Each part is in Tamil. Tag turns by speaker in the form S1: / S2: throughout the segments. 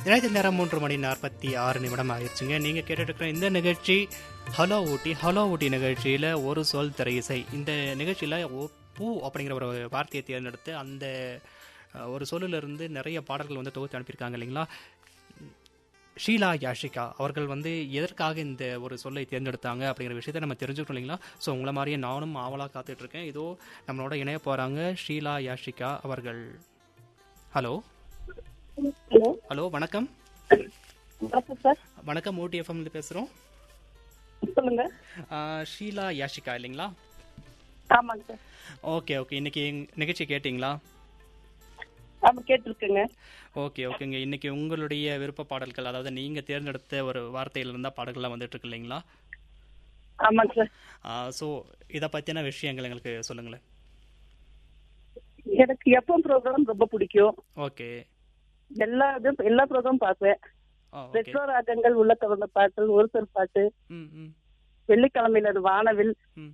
S1: இணையத்தில் நேரம் மூன்று மணி நாற்பத்தி ஆறு நிமிடம் ஆயிடுச்சுங்க நீங்கள் கேட்டுட்டு இந்த நிகழ்ச்சி ஹலோ ஊட்டி ஹலோ ஊட்டி நிகழ்ச்சியில் ஒரு சொல் திரை இசை இந்த நிகழ்ச்சியில் பூ அப்படிங்கிற ஒரு வார்த்தையை தேர்ந்தெடுத்து அந்த அஹ், ஒரு சொல்லிலிருந்து நிறைய பாடல்கள் வந்து தொகுத்து அனுப்பியிருக்காங்க இல்லைங்களா ஷீலா யாஷிகா அவர்கள் வந்து எதற்காக இந்த ஒரு சொல்லை தேர்ந்தெடுத்தாங்க அப்படிங்கிற விஷயத்தை நம்ம தெரிஞ்சுக்கணும் இல்லைங்களா ஸோ உங்களை மாதிரியே நானும் ஆவலாக காத்துட்டு இருக்கேன் இதோ நம்மளோட இணைய போகிறாங்க ஷீலா யாஷிகா அவர்கள் ஹலோ
S2: ஹலோ
S1: ஹலோ வணக்கம்
S2: வணக்கம் சார்
S1: வணக்கம் ஓடி எஃப்எம்ல பேசுகிறோம்
S2: சொல்லுங்க
S1: ஷீலா யாஷிகா இல்லைங்களா
S2: ஆமாங்க சார்
S1: ஓகே ஓகே இன்னைக்கு எங்க- நிகழ்ச்சி கேட்டிங்களா
S2: ஆமா கேட்டிருக்கேங்க
S1: ஓகே ஓகேங்க இன்னைக்கு உங்களுடைய விருப்ப பாடல்கள் அதாவது நீங்கள் தேர்ந்தெடுத்த ஒரு வார்த்தையில இருந்தால் பாடல்கள்லாம் வந்துட்டு இருக்கு இல்லைங்களா
S2: ஆமாங்க சார்
S1: ஸோ இதை பற்றின விஷயங்கள் எங்களுக்கு சொல்லுங்களேன்
S2: எனக்கு எப்பவும் ப்ரோக்ராம் ரொம்ப பிடிக்கும்
S1: ஓகே
S2: எல்லா இதுவும் எல்லா ப்ரோக்ராம் பார்ப்பேன்
S1: ஓ ஓகே
S2: ரெட்ரோ ராகங்கள் உள்ள கவர்ந்த பாட்டு ஒரு சொல் பாட்டு
S1: ம் ம்
S2: வெள்ளிக்கிழமையில அது வானவில்
S1: ம்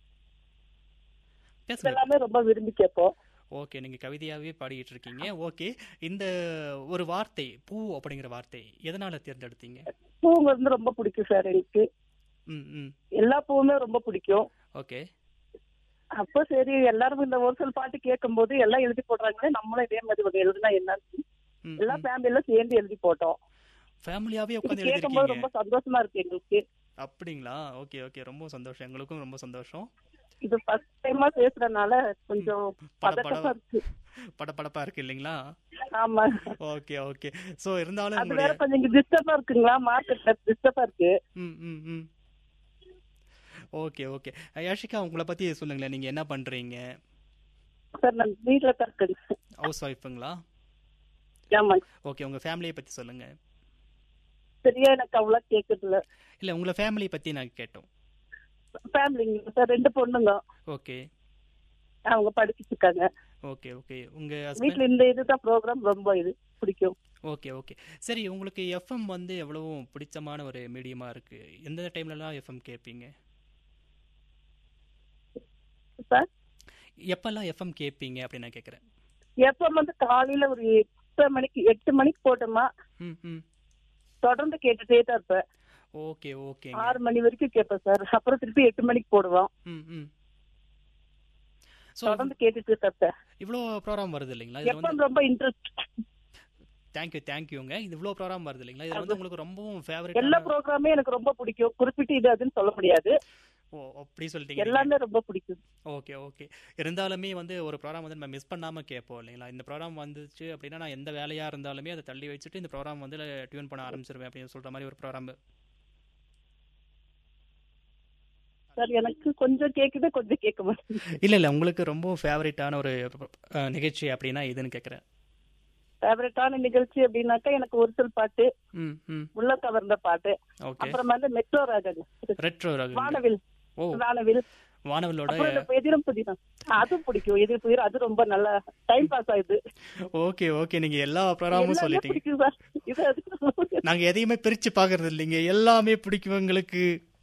S1: பேசுங்க
S2: இதெல்லாமே ரொம்ப விரும்பி கேட்போம்
S1: ஓகே நீங்கள் கவிதையாகவே பாடிட்டு இருக்கீங்க ஓகே இந்த ஒரு வார்த்தை பூ அப்படிங்கிற வார்த்தை எதனால் தேர்ந்தெடுத்தீங்க
S2: பூங்க வந்து ரொம்ப பிடிக்கும் சார் எனக்கு
S1: ம் ம்
S2: எல்லா பூவுமே ரொம்ப பிடிக்கும்
S1: ஓகே
S2: அப்போ சரி எல்லாரும் இந்த ஒரு சொல் பாட்டு கேட்கும்போது எல்லாம் எழுதி போடுறாங்களே நம்மளும் இதே மாதிரி ஒரு எழுதுனா என்னன்னு
S1: ம்
S2: எல்லா ஃபேமிலியில சேர்ந்து எழுதி போட்டோம்
S1: ஃபேமிலியாகவே
S2: இது
S1: உட்காந்து
S2: கேட்கும்போது
S1: எழுதிருக்கீங்க
S2: ரொம்ப சந்தோஷமா இருக்கு எங்களுக்கு
S1: அப்படிங்களா ஓகே ஓகே ரொம்ப சந்தோஷம் எங்களுக்கும் ரொம்ப சந்தோஷம்
S2: இது ஃபர்ஸ்ட் டைமா பேசுறதுனால கொஞ்சம் பதட்டமா இருக்கு
S1: படபடப்பா இருக்கு இல்லைங்களா
S2: ஆமா
S1: ஓகே ஓகே ஸோ இருந்தாலும்
S2: அது
S1: உங்களுடைய
S2: வேற கொஞ்சம் இங்க டிஸ்டர்பா இருக்குங்களா மார்க்கெட்ல டிஸ்டர்பா இருக்கு
S1: ம் ம் ம் ஓகே ஓகே யாஷிகா உங்களை பத்தி சொல்லுங்களேன் நீங்க என்ன பண்றீங்க
S2: சார் நான் வீட்டுல தான் இருக்கேங்க
S1: ஹவுஸ் ஒய்ஃபுங்களா
S2: ஆமா
S1: ஓகே உங்க ஃபேமிலியை பத்தி சொல்லுங்க
S2: சரியா எனக்கு அவ்வளவு கேக்குறது இல்ல
S1: இல்ல உங்களை ஃபேமிலியை பத்தி நான் கேட்டோம்
S2: ஃபேமிலிங்க சார் ரெண்டு பொண்ணுங்க
S1: ஓகே
S2: அவங்க படிச்சுட்டு இருக்காங்க
S1: ஓகே ஓகே உங்க
S2: வீட்டுல
S1: ஹஸ்பண்ட்
S2: இந்த இதுதான் ப்ரோக்ராம் ரொம்ப இது பிடிக்கும்
S1: ஓகே ஓகே சரி உங்களுக்கு எஃப்எம் வந்து எவ்வளவு பிடிச்சமான ஒரு மீடியமா இருக்கு எந்த டைம்லலாம் எஃப்எம் கேட்பீங்க
S2: சார்
S1: எப்பெல்லாம் எஃப்எம் கேட்பீங்க அப்படின்னு நான் கேட்குறேன்
S2: எப்ப வந்து காலையில ஒரு எட்டு மணிக்கு எட்டு மணிக்கு போட்டோமா
S1: ம் ம்
S2: தொடர்ந்து கேட்டுட்டே தான் இருப்பேன்
S1: ஓகே ஓகேங்க
S2: ஆறு மணி வரைக்கும் கேட்பேன் சார் அப்புறம் திருப்பி எட்டு மணிக்கு போடுவோம்
S1: ம் ம் ஸோ
S2: தொடர்ந்து கேட்டுட்டு தான் இருப்பேன்
S1: இவ்வளோ ப்ரோக்ராம் வருது இல்லைங்களா இதில்
S2: எப்ப
S1: வந்து
S2: ரொம்ப இன்ட்ரெஸ்ட்
S1: தேங்க்யூ தேங்க்யூங்க இது இவ்வளோ ப்ரோக்ராம் வருது இல்லைங்களா இதில் வந்து உங்களுக்கு ரொம்பவும்
S2: எல்லா
S1: ஃபேவரட்
S2: ப்ரோக்ராமே எனக்கு ரொம்ப பிடிக்கும் குறிப்பிட்டு இது அதுன்னு சொல்ல முடியாது
S1: ஓ அப்படி சொல்லிட்டீங்க
S2: எல்லாமே ரொம்ப பிடிக்கும்
S1: ஓகே ஓகே இருந்தாலுமே வந்து ஒரு ப்ரோக்ராம் வந்து நம்ம மிஸ் பண்ணாமல் கேட்போம் இல்லைங்களா இந்த ப்ரோக்ராம் வந்துச்சு அப்படின்னா நான் எந்த வேலையாக இருந்தாலுமே அதை தள்ளி வச்சுட்டு இந்த ப்ரோக்ராம் வந்து டியூன் பண்ண ஆரம்பிச்சிருவேன் அப்படின்னு சொல்கிற மாதிரி ஒரு ப்ரோக்ராம்
S2: சார் எனக்கு கொஞ்சம் கேக்குது கொஞ்சம் கேட்க மாட்டேங்குது
S1: இல்லை இல்லை உங்களுக்கு ரொம்ப ஃபேவரட்டான ஒரு அஹ், நிகழ்ச்சி அப்படின்னா இதுன்னு கேட்குறேன்
S2: ஃபேவரட்டான நிகழ்ச்சி அப்படின்னாக்கா எனக்கு ஒரு சில பாட்டு
S1: ம் ம்
S2: உள்ள கவர்ந்த பாட்டு
S1: ஓகே
S2: அப்புறம் வந்து மெட்ரோ ராஜன்
S1: ரெட்ரோ ரகு
S2: வானவில்
S1: ஓ
S2: வானவில்
S1: வானவலோட
S2: அப்புறம் இந்த எதிரும் புதினம் அதுவும் பிடிக்கும் எதிர் புதிர் அது ரொம்ப நல்லா டைம் பாஸ் ஆகுது
S1: ஓகே ஓகே நீங்கள் எல்லா ப்ரோக்ராமும்
S2: எல்லாமே
S1: சொல்லிட்டீங்க
S2: பிடிக்கும் சார் இது அது
S1: நாங்க எதையுமே பிரிச்சு பாக்குறது இல்லைங்க எல்லாமே பிடிக்கும் எங்களுக்கு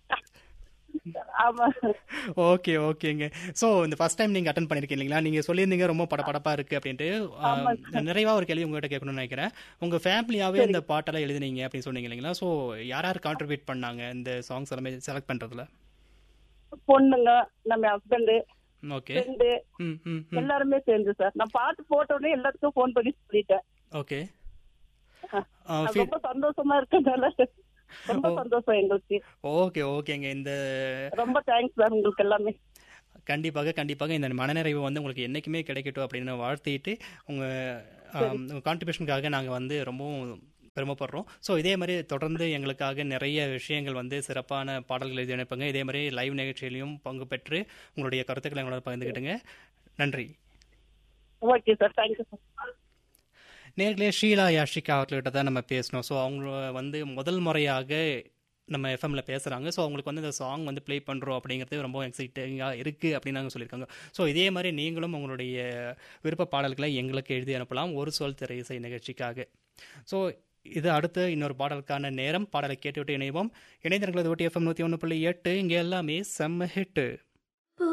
S2: ஆமா
S1: ஓகே ஓகேங்க ஸோ இந்த ஃபர்ஸ்ட் டைம் நீங்க அட்டன் பண்ணிருக்கீங்க இல்லைங்களா நீங்க சொல்லியிருந்தீங்க ரொம்ப படபடப்பா இருக்கு அப்படின்ட்டு
S2: ஆமா
S1: ஆ, நிறைவா ஒரு கேள்வி உங்ககிட்ட கேட்கணும்னு நினைக்கிறேன் உங்க ஃபேமிலியாவே இந்த பாட்டெல்லாம் எழுதுனீங்க அப்படின்னு சொன்னீங்க இல்லைங்களா ஸோ யார் யார் கான்ட்ரிபியூட் பண்ணாங்க இந்த சாங்ஸ் எல்லாமே செலக்ட் பண்றதுல
S2: பொண்ணுங்க நம்ம ஹஸ்பண்ட்
S1: ஓகே
S2: ஃப்ரெண்டு
S1: ம் ம் ம்
S2: எல்லாருமே சேர்ந்து சார் நான் பாட்டு போட்ட உடனே எல்லாத்துக்கும் ஃபோன் பண்ணி சொல்லிட்டேன்
S1: ஓகே
S2: அது ரொம்ப சந்தோஷமா இருக்கனால ரொம்ப சந்தோஷம் எங்களுக்கு
S1: ஓகே ஓகேங்க இந்த
S2: ரொம்ப தேங்க்ஸ் சார் உங்களுக்கு எல்லாமே
S1: கண்டிப்பாக கண்டிப்பாக இந்த மனநிறைவு வந்து உங்களுக்கு என்றைக்குமே கிடைக்கட்டும் அப்படின்னு வாழ்த்திட்டு உங்கள் கான்ட்ரிபியூஷனுக்காக நாங்கள் வந்து ரொம்பவும் பெருமைப்படுறோம் ஸோ இதே மாதிரி தொடர்ந்து எங்களுக்காக நிறைய விஷயங்கள் வந்து சிறப்பான பாடல்கள் எழுதி அனுப்புங்க இதே மாதிரி லைவ் நிகழ்ச்சியிலையும் பங்கு பெற்று உங்களுடைய கருத்துக்களை எங்களோட பகிர்ந்துக்கிட்டுங்க நன்றி
S2: ஓகே சார் தேங்க்யூ சார்
S1: நேர்களே ஷீலா யாஷிகா அவர்கிட்ட தான் நம்ம பேசணும் ஸோ அவங்க வந்து முதல் முறையாக நம்ம எஃப்எம்ல பேசுகிறாங்க ஸோ அவங்களுக்கு வந்து இந்த சாங் வந்து ப்ளே பண்ணுறோம் அப்படிங்கிறது ரொம்ப எக்ஸைட்டிங்காக இருக்குது அப்படின்னு நாங்கள் சொல்லியிருக்காங்க ஸோ இதே மாதிரி நீங்களும் உங்களுடைய விருப்ப பாடல்களை எங்களுக்கு எழுதி அனுப்பலாம் ஒரு சொல் திரை இசை நிகழ்ச்சிக்காக ஸோ இது அடுத்து இன்னொரு பாடலுக்கான நேரம் பாடலை கேட்டுவிட்டு இணைவோம் இணைந்திருக்கிறது ஒட்டி எஃப்எம் நூற்றி ஒன்று புள்ளி எட்டு இங்கே எல்லாமே செம்ம ஹிட்டு